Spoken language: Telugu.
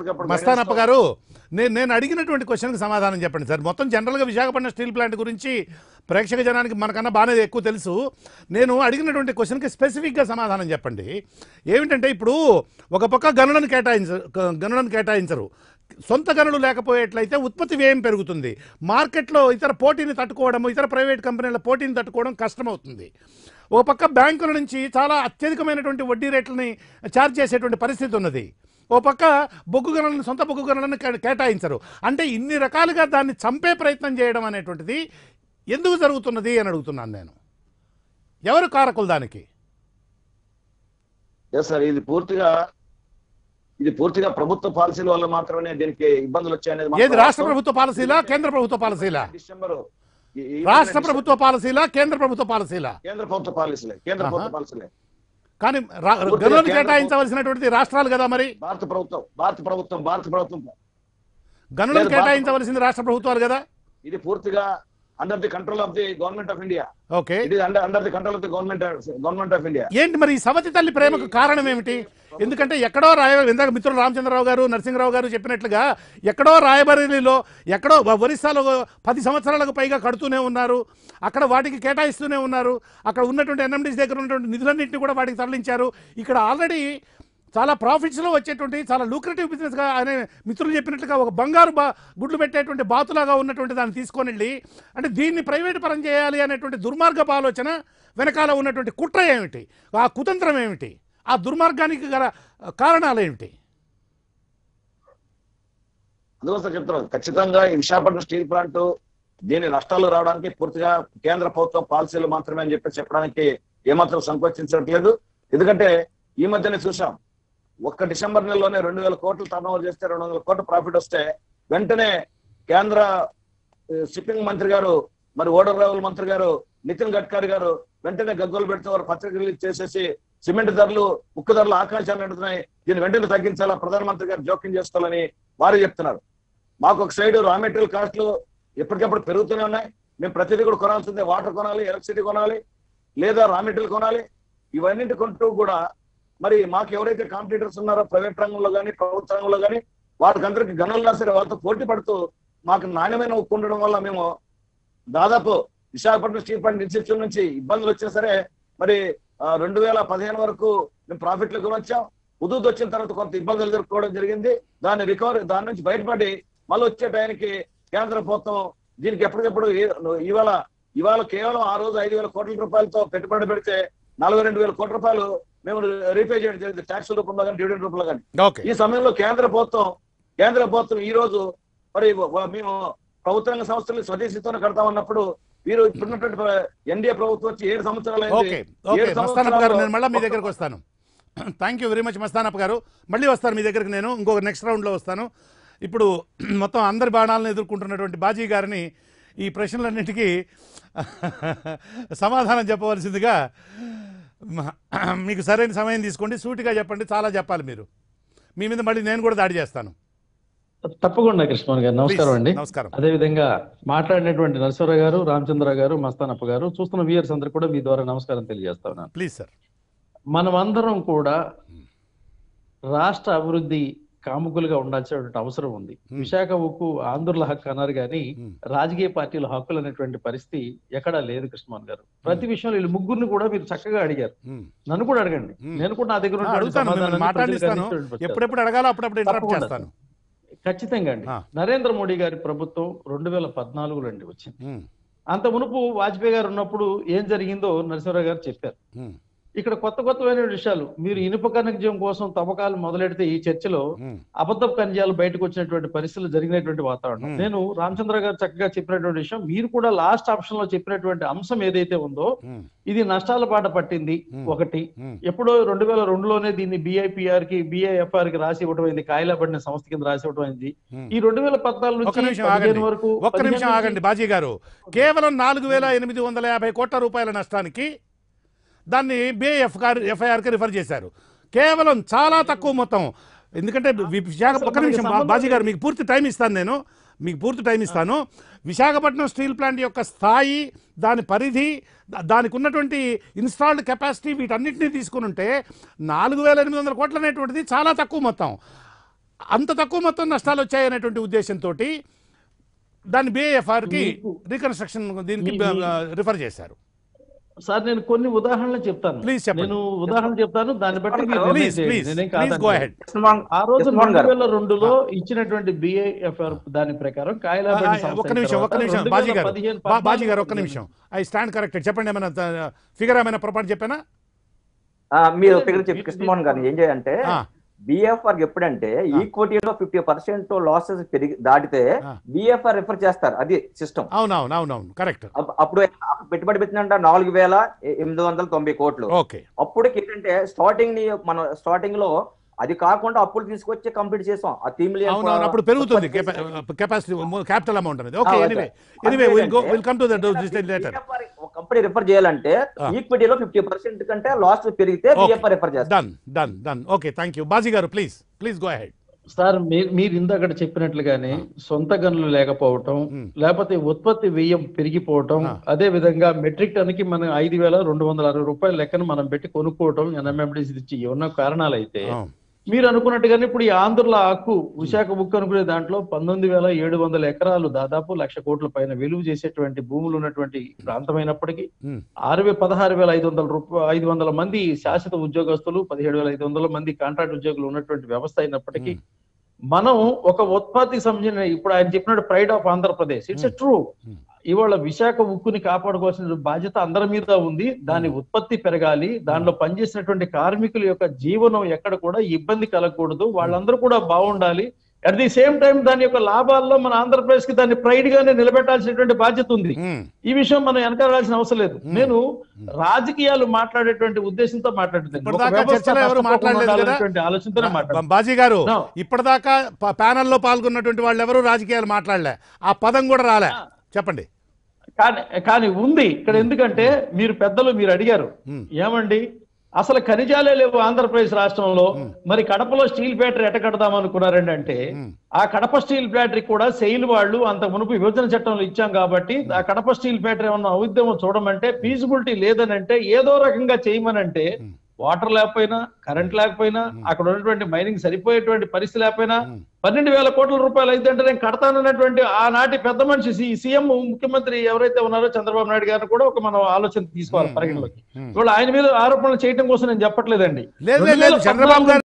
ఎప్పటికప్పుడు మస్తానప్ప guidance గారు నేను నేను అడిగినటువంటి క్వశ్చన్కి సమాధానం చెప్పండి సార్ మొత్తం జనరల్గా విశాఖపట్నం స్టీల్ ప్లాంట్ గురించి ప్రేక్షక జనానికి మనకన్నా బాగానే ఎక్కువ తెలుసు నేను అడిగినటువంటి క్వశ్చన్కి స్పెసిఫిక్గా సమాధానం చెప్పండి ఏమిటంటే ఇప్పుడు ఒక పక్క గనులను కేటాయించరు గనులను కేటాయించరు సొంత గనులు లేకపోయేట్లయితే ఉత్పత్తి వ్యయం పెరుగుతుంది మార్కెట్లో ఇతర పోటీని తట్టుకోవడం ఇతర ప్రైవేట్ కంపెనీల పోటీని తట్టుకోవడం కష్టమవుతుంది ఒక పక్క బ్యాంకుల నుంచి చాలా అత్యధికమైనటువంటి వడ్డీ రేట్లని ఛార్జ్ చేసేటువంటి పరిస్థితి ఉన్నది ఓ పక్క బొగ్గు గనులను సొంత బొగ్గు గనులను కే- కేటాయించరు అంటే ఇన్ని రకాలుగా దాన్ని చంపే ప్రయత్నం చేయడం అనేటువంటిది ఎందుకు జరుగుతున్నది అని అడుగుతున్నాను నేను ఎవరు కారకులు దానికి ఎస్ సార్ ఇది పూర్తిగా ఇది పూర్తిగా ప్రభుత్వ పాలసీల వల్ల మాత్రమే దీనికి ఇబ్బందులు వచ్చాయనేది మాత్రం ఏది రాష్ట్ర వాస్తవం. ప్రభుత్వ పాలసీలా కేంద్ర ప్రభుత్వ పాలసీలా డిసెంబర్ ఈ- ఈ రాష్ట్ర డిసెంబర్ ప్రభుత్వ పాలసీలా కేంద్ర ప్రభుత్వ పాలసీలా కేంద్ర ప్రభుత్వ పాలసీలే కేంద్ర ఆహా. ప్రభుత్వ పాలసీలే కానీ రా- పూర్తిగా గనులను కేంద్ర కేటాయించవలసినటువంటిది రాష్ట్రాలు కదా మరి భారత ప్రభుత్వం భారత ప్రభుత్వం భారత ప్రభుత్వం గనులను లేదు, భారత- కేటాయించవలసింది రాష్ట్ర ప్రభుత్వాలు కదా ఇది పూర్తిగా under the control of the government of India okay it is under under the control of the government government of India ఏంటి మరి ఈ సవతి తల్లి ప్రేమకు కారణం ఏమిటి ఎందుకంటే ఎక్కడో రాయ ఇందాక మిత్రులు రామచంద్రరావు గారు నరసింహరావు గారు చెప్పినట్లుగా ఎక్కడో రాయబరేలీలో ఎక్కడో ఒరిస్సాలో పది సంవత్సరాలకు పైగా కడుతూనే ఉన్నారు అక్కడ వాటికి కేటాయిస్తూనే ఉన్నారు అక్కడ ఉన్నటువంటి ఎన్ఎండీస్ దగ్గర ఉన్నటువంటి నిధులన్నింటినీ కూడా వాటికి తరలించారు ఇక్కడ ఆల్రెడీ చాలా ప్రాఫిట్స్లో వచ్చేటువంటి చాలా లూక్రేటివ్ బిజినెస్గా అనే మిత్రులు చెప్పినట్లుగా ఒక బంగారు బా గుడ్లు పెట్టేటువంటి బాతులాగా ఉన్నటువంటి దాన్ని తీసుకొని వెళ్ళి అంటే దీన్ని ప్రైవేట్ పరం చేయాలి అనేటువంటి దుర్మార్గపు ఆలోచన వెనకాల ఉన్నటువంటి కుట్ర ఏమిటి ఆ కుతంత్రం ఏమిటి ఆ దుర్మార్గానికి గల కారణాలు ఏమిటి అందుకోసం చెప్తున్నాను ఖచ్చితంగా ఈ విశాఖపట్నం స్టీల్ ప్లాంట్ దీని నష్టాలు రావడానికి పూర్తిగా కేంద్ర ప్రభుత్వం పాలసీలు మాత్రమే అని చెప్పి చెప్పడానికి ఏమాత్రం సంకోచించట్లేదు ఎందుకంటే ఈ మధ్యనే చూసాం ఒక్క డిసెంబర్ నెలలోనే రెండు వేల కోట్లు టర్న్ ఓవర్ చేస్తే రెండు వందల కోట్ల ప్రాఫిట్ వస్తే వెంటనే కేంద్ర షిప్పింగ్ మంత్రి గారు మరి ఓడర్ రావుల మంత్రి గారు నితిన్ గడ్కరీ గారు వెంటనే గగ్గోలు పెడితే వారు పత్రిక రిలీజ్ చేసేసి సిమెంట్ ధరలు ఉక్కు ధరలు ఆకాశాన్ని అంటున్నాయి దీన్ని వెంటనే తగ్గించాలా ప్రధానమంత్రి గారు జోక్యం చేసుకోవాలని వారు చెప్తున్నారు మాకు ఒక సైడ్ రా మెటీరియల్ కాస్ట్లు ఎప్పటికప్పుడు పెరుగుతూనే ఉన్నాయి మేము ప్రతిదీ కూడా కొనాల్సిందే వాటర్ కొనాలి ఎలక్ట్రిసిటీ కొనాలి లేదా రా మెటీరియల్ కొనాలి ఇవన్నింటి కొంటూ కూడా మరి మాకు ఎవరైతే కాంపిటీటర్స్ ఉన్నారో ప్రైవేట్ రంగంలో కానీ ప్రభుత్వ రంగంలో కానీ వాళ్ళకందరికి గనులున్నా సరే వాళ్ళతో పోటీ పడుతూ మాకు నాణ్యమైన ఉక్కు ఉండడం వల్ల మేము దాదాపు విశాఖపట్నం స్టీల్ ప్లాంట్ ఇన్స్టిట్యూట్ నుంచి ఇబ్బందులు వచ్చినా సరే మరి రెండు వేల పదిహేను వరకు మేము ప్రాఫిట్లు వచ్చాం ఉదూత్ వచ్చిన తర్వాత కొంత ఇబ్బందులు ఎదుర్కోవడం జరిగింది దాన్ని రికవరీ దాని నుంచి బయటపడి మళ్ళీ వచ్చే టైంకి కేంద్ర ప్రభుత్వం దీనికి ఎప్పటికెప్పుడు ఏ- ఇవాళ ఇవాళ కేవలం ఆ రోజు ఐదు వేల కోట్ల రూపాయలతో పెట్టుబడి పెడితే నలభై రెండు వేల కోట్ల రూపాయలు మేము రీపే చేయడం జరిగింది ట్యాక్స్ రూపంలో కానీ డివిడెండ్ రూపంలో కానీ ఓకే ఈ సమయంలో కేంద్ర ప్రభుత్వం కేంద్ర ప్రభుత్వం ఈ రోజు మరి వ- మేము ప్రభుత్వ రంగ సంస్థలు స్వదేశీతోనే కడతామన్నప్పుడు వీరు ఇప్పుడున్నటువంటి ఎన్డీఏ ప్రభుత్వం వచ్చి ఏడు సంవత్సరాలు ఓకే ఓకే మస్తానప్ప గారు నేను మళ్ళీ మీ దగ్గరకు వస్తాను thank you very much Mastanappa గారు మళ్ళీ వస్తాను మీ దగ్గరికి నేను ఇంకొక నెక్స్ట్ రౌండ్లో వస్తాను ఇప్పుడు మొత్తం అందరి బాణాలను ఎదుర్కొంటున్నటువంటి బాజీ గారిని ఈ ప్రశ్నలన్నిటికీ సమాధానం చెప్పవలసిందిగా మ- మీకు సరైన సమయం తీసుకోండి సూటిగా చెప్పండి చాలా చెప్పాలి మీరు మీ మీద మళ్ళీ నేను కూడా దాడి చేస్తాను తప్పకుండా కృష్ణమోహన్ గారు నమస్కారం అండి నమస్కారం అదే విధంగా మాట్లాడినటువంటి నరసింహరావు గారు రామచంద్ర గారు మస్తానప్ప గారు చూస్తున్న వ్యూయర్స్ అందరు కూడా మీ ద్వారా నమస్కారం తెలియజేస్తా ఉన్నాను ప్లీజ్ సార్ మనం అందరం కూడా రాష్ట్ర అభివృద్ధి కాముకులుగా ఉండాల్సినటువంటి అవసరం ఉంది Hmm. విశాఖ ఉక్కు ఆంధ్రుల హక్కు అన్నారు కానీ Hmm. రాజకీయ పార్టీల హక్కులు అనేటువంటి పరిస్థితి ఎక్కడా లేదు కృష్ణమోహన్ గారు ప్రతి విషయంలో వీళ్ళు ముగ్గురిని కూడా మీరు చక్కగా అడిగారు మ్. నన్ను కూడా అడగండి Hmm. నేను కూడా నా దగ్గర ఉన్నటువంటి అడుగుతాను మిమ్మల్ని సమాధానాన్ని మాట్లాడిస్తాను ప్రజలకు అందించడానికి వచ్చాను. ఎప్పుడెప్పుడు అడగాలో అప్పుడప్పుడు ఇంటరప్ట్ తప్పకుండా. చేస్తాను ఖచ్చితంగా అండి ఆ. నరేంద్ర మోడీ గారి ప్రభుత్వం రెండు వేల పద్నాలుగులో అండి వచ్చింది మ్, అంత మునుపు వాజ్పేయి గారు ఉన్నప్పుడు ఏం జరిగిందో నరసింహరావు గారు చెప్పారు మ్, ఇక్కడ కొత్త కొత్తమైన విషయాలు మీరు ఇనుప ఖనిజం కోసం తవ్వకాలు మొదలెడితే ఈ చర్చలో మ్, అబద్ధపు ఖనిజాలు బయటకు వచ్చినటువంటి పరిస్థితులు జరిగినటువంటి వాతావరణం Hmm. నేను రామచంద్ర గారు చక్కగా చెప్పినటువంటి విషయం మీరు కూడా లాస్ట్ ఆప్షన్ లో చెప్పినటువంటి అంశం ఏదైతే ఉందో మ్, ఇది నష్టాల పాట పట్టింది Hmm. ఒకటి మ్. ఎప్పుడో రెండు వేల రెండులోనే దీన్ని బిఐపిఆర్ కి బిఐఎఫ్ఆర్ కి రాసి ఇవ్వడం అయింది కాయలా పడిన సంస్థ కింద రాసి ఇవ్వడం అయింది మ్. ఈ రెండు వేల పద్నాలుగు ఒక్క నుంచి నిమిషం పదిహేను ఆగండి. వరకు ఒక్క పదిహేను నిమిషం నుంచి- ఆగండి బాజీ గారు కేవలం నాలుగు వేల ఎనిమిది వందల యాభై కోట్ల రూపాయల నష్టానికి దాన్ని బిఏఎఫ్ గారు ఎఫ్ఐఆర్కి రిఫర్ చేశారు కేవలం చాలా తక్కువ మొత్తం ఎందుకంటే వి- విశాఖ ఒక్క నిమిషం బా- బాజీ గారు మీకు పూర్తి టైం ఇస్తాను నేను మీకు పూర్తి టైం ఇస్తాను విశాఖపట్నం స్టీల్ ప్లాంట్ యొక్క స్థాయి దాని పరిధి దా- దానికి ఉన్నటువంటి ఇన్స్టాల్డ్ కెపాసిటీ వీటన్నిటిని తీసుకుని ఉంటే నాలుగు వేల ఎనిమిది వందల కోట్లు అనేటువంటిది చాలా తక్కువ మొత్తం అంత తక్కువ మొత్తం నష్టాలు వచ్చాయనేటువంటి ఉద్దేశంతో దాన్ని బీఏఎఫ్ఆర్కి మీకు- రీకన్స్ట్రక్షన్ దీనికి మీ- మీ- రిఫర్ చేశారు సార్ నేను కొన్ని ఉదాహరణలు చెప్తాను Please చెప్పండి. నేను ఉదాహరణ చెప్తాను దాన్ని బట్టి మీరు Please, నిర్ణయం ప్లీజ్ చేయండి. ప్లీజ్ నేనేం ప్లీజ్ కాదనను. గో అహెడ్ కృష్ణమోహన్ ఆ రోజు కృష్ణమోహన్ రెండు గారు వేల రెండులో ఇచ్చినటువంటి బిఐఎఫ్ఆర్ దాని ప్రకారం కాయలాబడి సంస్థ ఒక్క నిమిషం అయిన ఒక్క నిమిషం తర్వాత బాజీ గారు 2015 బా- బాజీ గారు ఒక్క పద్నాలుగు నిమిషం ఐ స్టాండ్ కరెక్టెడ్ చెప్పండి ఏమైనా ఫిగర్ ఏమైనా పొరపాటు చెప్పానా ఆ, మీరు లేదు, ఫిగర్ చెప్పి మీరు- కృష్ణమోహన్ గారు ఏం చేయాలంటే ఆ. బిఎఫ్ఆర్ ఎప్పుడంటే ఈక్విటీలో ఫిఫ్టీ పర్సెంట్ లాసెస్ పెరిగి దాటితే ఆ. బిఎఫ్ఆర్ రిఫర్ చేస్తారు అది సిస్టమ్ అవునవును అవునవును కరెక్ట్ అప్పుడు అప్పుడు పెట్టుబడి పెట్టిందంట నాలుగు వేల ఎనిమిది వందల తొంభై కోట్లు ఓకే అప్పటికి ఏంటంటే స్టార్టింగ్ ని మనం స్టార్టింగ్ లో అది కాకుండా అప్పులు తీసుకొచ్చి కంప్లీట్ చేసాం ఆ త్రీ మిలియన్ అవునవును అప్పుడు పెరుగుతుంది కెపాసిటీ క్యాపిటల్ అమౌంట్ అనేది okay anyway anyway will go will come to the later company refer చేయాలంటే ఆ. ఈక్విటీలో ఫిఫ్టీ పర్సెంట్ కంటే లాస్ పెరిగితే Okay. బిఎఫ్ఆర్ రిఫర్ చేస్తారు done done done okay thank you Baji గారు please please go ahead sir మీరు మీరు ఇందాక చెప్పినట్లుగానే సొంత గనులు లేకపోవటం మ్. లేకపోతే ఉత్పత్తి వ్యయం పెరిగిపోవటం ఆ. అదే విధంగా మెట్రిక్ టన్ కి మనం ఐదు వేల రెండు వందల అరవై రూపాయల లెక్కను మనం పెట్టి కొనుక్కోవటం ఎన్ఎంఎండిసి ఇచ్చి ఉన్న కారణాలు అయితే మీరు అనుకున్నట్టుగానే ఇప్పుడు ఈ ఆంధ్రుల హక్కు విశాఖ బుక్ అనుకునే దాంట్లో పంతొమ్మిది వేల ఏడు వందల ఎకరాలు దాదాపు లక్ష కోట్ల పైన విలువ చేసేటువంటి భూములు ఉన్నటువంటి ప్రాంతమైనప్పటికీ ఆరు వే పదహారు వేల ఐదు వందల రూపాయలు ఐదు వందల మంది శాశ్వత ఉద్యోగస్తులు పదిహేడు వేల ఐదు వందల మంది కాంట్రాక్ట్ ఉద్యోగులు ఉన్నటువంటి వ్యవస్థ అయినప్పటికీ మనం ఒక ఉత్పత్తికి సంబంధించిన ఇప్పుడు ఆయన చెప్పినట్టు pride of Andhra Pradesh it's a true Hmm. ఇవాళ విశాఖ ఉక్కుని కాపాడుకోవాల్సిన బాధ్యత అందరి మీద ఉంది దాని ఉత్పత్తి పెరగాలి దానిలో పనిచేసినటువంటి కార్మికుల యొక్క జీవనం ఎక్కడ కూడా ఇబ్బంది కలగకూడదు వాళ్ళందరూ కూడా బాగుండాలి అట్ ది సేమ్ టైం దాని యొక్క లాభాల్లో మన ఆంధ్రప్రదేశ్ కి దాన్ని ప్రైడ్ గానే నిలబెట్టాల్సినటువంటి బాధ్యత ఉంది ఈ విషయం మనం వెనకాడాల్సిన అవసరం లేదు నేను రాజకీయాలు మాట్లాడేటువంటి ఉద్దేశంతో మాట్లాడుతున్నాను ఒక ఇప్పటిదాకా వ్యవస్థ చర్చలో ఎవరు నష్టపోకుండా మాట్లాడలేదు కదా? ఉండాలనేటువంటి ఆలోచనతోనే మాట్లాడుతున్నాను బాజీ గారు No. ఇప్పటిదాకా ప- ప్యానెల్లో పాల్గొన్నటువంటి వాళ్ళు ఎవరు రాజకీయాలు మాట్లాడలే ఆ పదం కూడా రాలే చెప్పండి కానీ కానీ ఉంది ఇక్కడ ఎందుకంటే మీరు పెద్దలు మీరు అడిగారు మ్మ్. ఏమండి అసలు ఖనిజాలే లేవు ఆంధ్రప్రదేశ్ రాష్ట్రంలో మరి కడపలో స్టీల్ ఫ్యాక్టరీ ఎట్ట కడదాం అనుకున్నారండి అంటే మ్మ్. ఆ కడప స్టీల్ ఫ్యాక్టరీ కూడా సెయిల్ వాళ్ళు అంత మునుపు విభజన చట్టంలో ఇచ్చాం కాబట్టి ఆ కడప స్టీల్ ఫ్యాక్టరీ ఏమన్నా ఔద్యమం చూడమంటే ఫీజిబిలిటీ లేదని అంటే ఏదో రకంగా చేయమనంటే వాటర్ లేకపోయినా కరెంట్ లేకపోయినా అక్కడ ఉన్నటువంటి మైనింగ్ సరిపోయేటువంటి పరిస్థితి లేకపోయినా పన్నెండు వేల కోట్ల రూపాయలు అయితే అంటే నేను కడతానన్నటువంటి ఆనాటి పెద్ద మనిషి సి- సీఎం ముఖ్యమంత్రి ఎవరైతే ఉన్నారో చంద్రబాబు నాయుడు గారిని కూడా ఒక మనం ఆలోచన తీసుకోవాలి పరిగణలోకి మ్మ్. ఇవాళ ఆయన మీద ఆరోపణలు చేయడం కోసం నేను చెప్పట్లేదండి లేదు లేదు, లేదు 2014 చంద్రబాబు గారు